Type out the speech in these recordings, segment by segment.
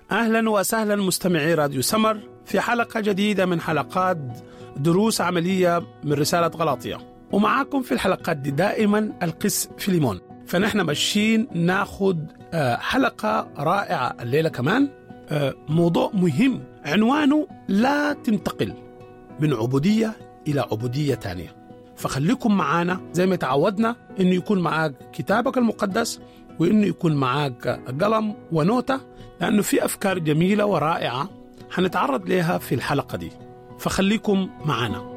اهلا وسهلا مستمعي راديو سمر في حلقه جديده من حلقات دروس عمليه من رساله غلاطيه ومعاكم في الحلقات دي دائما القس فيليمون فنحن ماشيين ناخد آه، حلقه رائعه الليله كمان آه، موضوع مهم عنوانه لا تنتقل من عبوديه الى عبوديه ثانيه فخليكم معانا زي ما تعودنا انه يكون معاك كتابك المقدس وانه يكون معاك قلم ونوتة لانه في افكار جميله ورائعه حنتعرض لها في الحلقه دي فخليكم معانا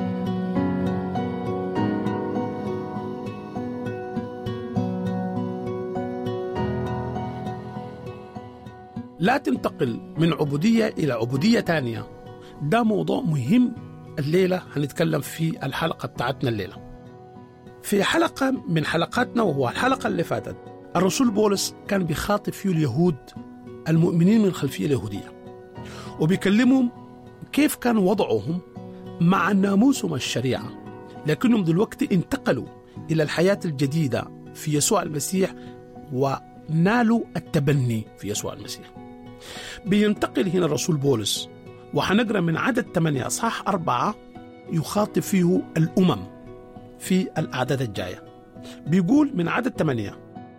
لا تنتقل من عبوديه الى عبوديه ثانيه ده موضوع مهم الليله هنتكلم في الحلقه بتاعتنا الليله في حلقه من حلقاتنا وهو الحلقه اللي فاتت الرسول بولس كان بيخاطب فيه اليهود المؤمنين من الخلفيه اليهوديه وبيكلمهم كيف كان وضعهم مع ناموسهم الشريعه لكنهم دلوقتي انتقلوا الى الحياه الجديده في يسوع المسيح ونالوا التبني في يسوع المسيح بينتقل هنا الرسول بولس وحنقرا من عدد 8 اصحاح أربعة يخاطب فيه الأمم في الأعداد الجاية بيقول من عدد 8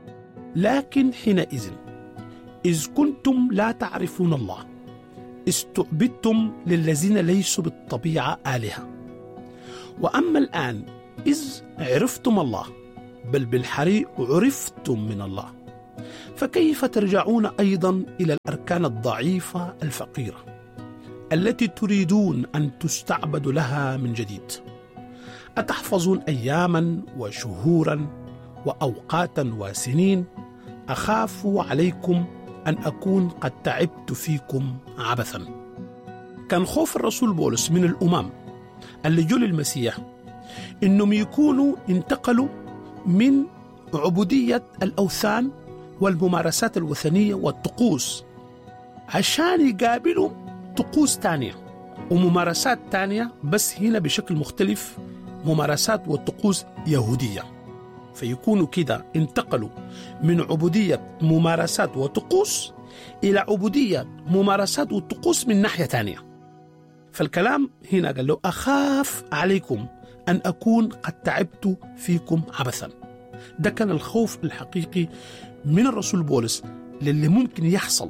لكن حينئذ إذ كنتم لا تعرفون الله استعبدتم للذين ليسوا بالطبيعة آلهة وأما الآن إذ عرفتم الله بل بالحري عرفتم من الله فكيف ترجعون أيضا إلى الأركان الضعيفة الفقيرة التي تريدون أن تستعبدوا لها من جديد أتحفظون أياما وشهورا وأوقاتا وسنين أخاف عليكم أن أكون قد تعبت فيكم عبثا كان خوف الرسول بولس من الأمم اللي جو للمسيح إنهم يكونوا انتقلوا من عبودية الأوثان والممارسات الوثنية والطقوس عشان يقابلوا طقوس تانية وممارسات تانية بس هنا بشكل مختلف ممارسات والطقوس يهودية فيكونوا كده انتقلوا من عبودية ممارسات وطقوس إلى عبودية ممارسات وطقوس من ناحية تانية فالكلام هنا قال له أخاف عليكم أن أكون قد تعبت فيكم عبثا ده كان الخوف الحقيقي من الرسول بولس للي ممكن يحصل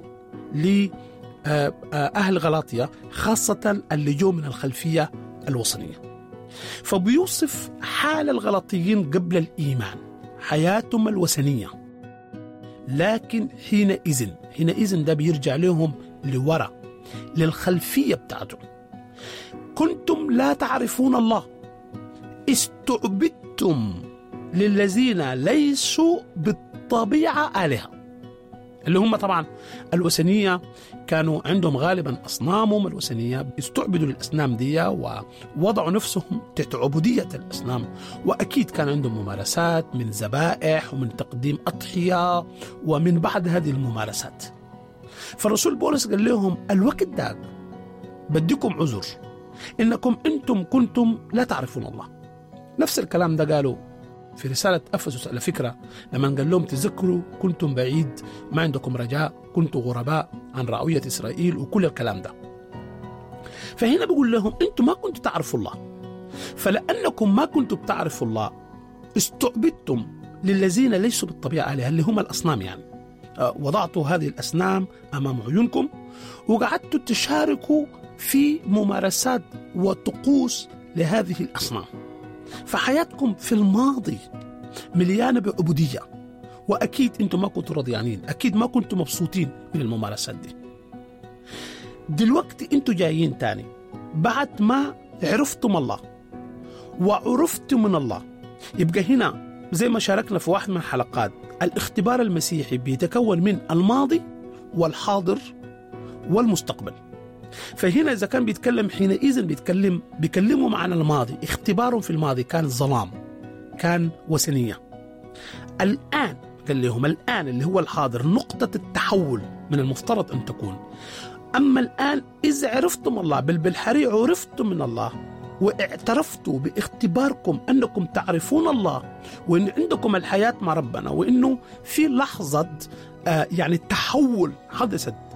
لأهل غلاطية خاصة اللي جو من الخلفية الوثنية فبيوصف حال الغلاطيين قبل الإيمان حياتهم الوثنية لكن حينئذ حينئذ ده بيرجع لهم لورا للخلفية بتاعتهم كنتم لا تعرفون الله استعبدتم للذين ليسوا بالطبيعة آلهة اللي هم طبعا الوثنية كانوا عندهم غالبا أصنامهم الوثنية استعبدوا للأصنام دي ووضعوا نفسهم تحت عبودية الأصنام وأكيد كان عندهم ممارسات من ذبائح ومن تقديم أضحية ومن بعد هذه الممارسات فالرسول بولس قال لهم الوقت ده بديكم عذر إنكم أنتم كنتم لا تعرفون الله نفس الكلام ده قالوا في رسالة أفسس على فكرة لما قال لهم تذكروا كنتم بعيد ما عندكم رجاء كنتم غرباء عن رعوية إسرائيل وكل الكلام ده فهنا بقول لهم أنتم ما كنتم تعرفوا الله فلأنكم ما كنتم تعرفوا الله استعبدتم للذين ليسوا بالطبيعة آلهة اللي هم الأصنام يعني آه، وضعتوا هذه الأصنام أمام عيونكم وقعدتوا تشاركوا في ممارسات وطقوس لهذه الأصنام فحياتكم في الماضي مليانة بعبودية وأكيد أنتم ما كنتوا رضيانين أكيد ما كنتوا مبسوطين من الممارسات دي دلوقتي أنتوا جايين تاني بعد ما عرفتم الله وعرفتم من الله يبقى هنا زي ما شاركنا في واحد من الحلقات الاختبار المسيحي بيتكون من الماضي والحاضر والمستقبل فهنا اذا كان بيتكلم حينئذ بيتكلم بيكلمهم عن الماضي اختبارهم في الماضي كان ظلام كان وثنيه الان قال لهم الان اللي هو الحاضر نقطه التحول من المفترض ان تكون اما الان اذا عرفتم الله بل بالحري عرفتم من الله واعترفتوا باختباركم انكم تعرفون الله وان عندكم الحياه مع ربنا وانه في لحظه آه يعني تحول حدثت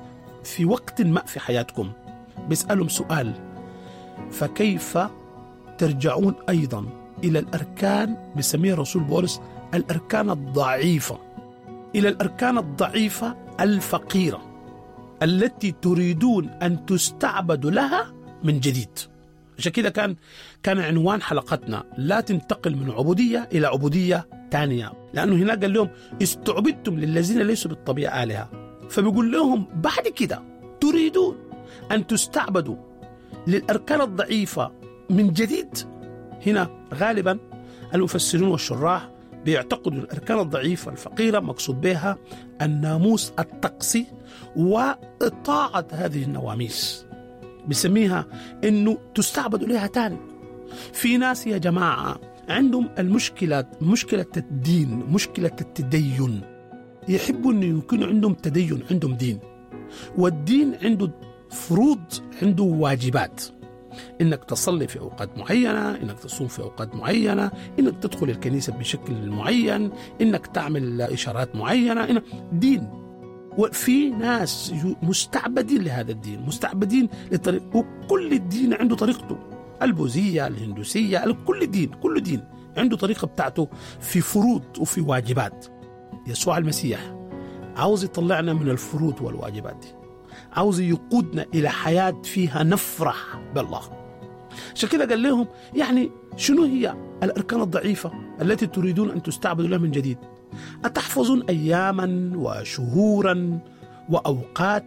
في وقت ما في حياتكم بيسألهم سؤال فكيف ترجعون أيضا إلى الأركان بسميها الرسول بولس الأركان الضعيفة إلى الأركان الضعيفة الفقيرة التي تريدون أن تستعبدوا لها من جديد عشان كده كان كان عنوان حلقتنا لا تنتقل من عبودية إلى عبودية ثانية لأنه هناك قال لهم استعبدتم للذين ليسوا بالطبيعة آلهة فبيقول لهم بعد كده تريدون أن تستعبدوا للأركان الضعيفة من جديد هنا غالبا المفسرون والشراح بيعتقدوا الأركان الضعيفة الفقيرة مقصود بها الناموس الطقسي وإطاعة هذه النواميس بسميها انه تستعبد اليها تاني في ناس يا جماعه عندهم المشكلة مشكلة الدين مشكلة التدين يحبوا انه يكون عندهم تدين عندهم دين والدين عنده فروض عنده واجبات انك تصلي في اوقات معينه انك تصوم في اوقات معينه انك تدخل الكنيسه بشكل معين انك تعمل اشارات معينه إنك دين وفي ناس مستعبدين لهذا الدين مستعبدين لطريق وكل الدين عنده طريقته البوذية الهندوسية كل دين كل دين عنده طريقة بتاعته في فروض وفي واجبات يسوع المسيح عاوز يطلعنا من الفروض والواجبات دي عاوز يقودنا إلى حياة فيها نفرح بالله عشان كده قال لهم يعني شنو هي الأركان الضعيفة التي تريدون أن تستعبدوا لها من جديد أتحفظون أياما وشهورا وأوقات